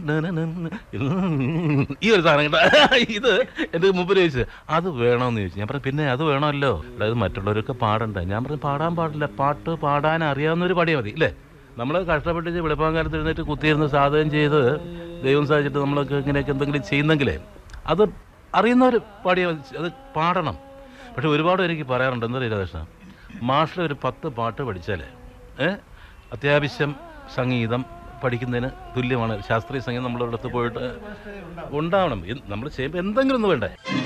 ഈ ഒരു സാധനം കേട്ടോ ഇത് എന്റെ മുമ്പിൽ ചോദിച്ചു അത് വേണമെന്ന് ചോദിച്ചു ഞാൻ പറഞ്ഞു പിന്നെ അത് വേണമല്ലോ അതായത് മറ്റുള്ളവരൊക്കെ പാടണ്ടേ ഞാൻ പറഞ്ഞു പാടാൻ പാടില്ല പാട്ട് പാടാൻ അറിയാവുന്ന ഒരു പാടിയാൽ മതി അല്ലേ നമ്മൾ കഷ്ടപ്പെട്ട് വെളുപ്പാങ്കാലത്ത് എഴുന്നേറ്റ് കുത്തിയിരുന്ന് സാധകം ചെയ്ത് ദൈവം സാധിച്ചിട്ട് നമ്മളൊക്കെ ഇങ്ങനെയൊക്കെ എന്തെങ്കിലും ചെയ്യുന്നെങ്കിലേ അത് അറിയുന്നവർ പാടിയാൽ മതി അത് പാടണം പക്ഷെ ഒരുപാട് എനിക്ക് പറയാറുണ്ട് എന്താ രാധാകൃഷ്ണ മാഷിലെ ഒരു പത്ത് പാട്ട് പഠിച്ചാലേ ഏ അത്യാവശ്യം സംഗീതം പഠിക്കുന്നതിന് തുല്യമാണ് ശാസ്ത്രീയ സംഗീതം നമ്മളൊരിടത്ത് പോയിട്ട് ഉണ്ടാവണം നമ്മൾ ചെയ്യുമ്പോൾ എന്തെങ്കിലും ഒന്ന് വേണ്ടേ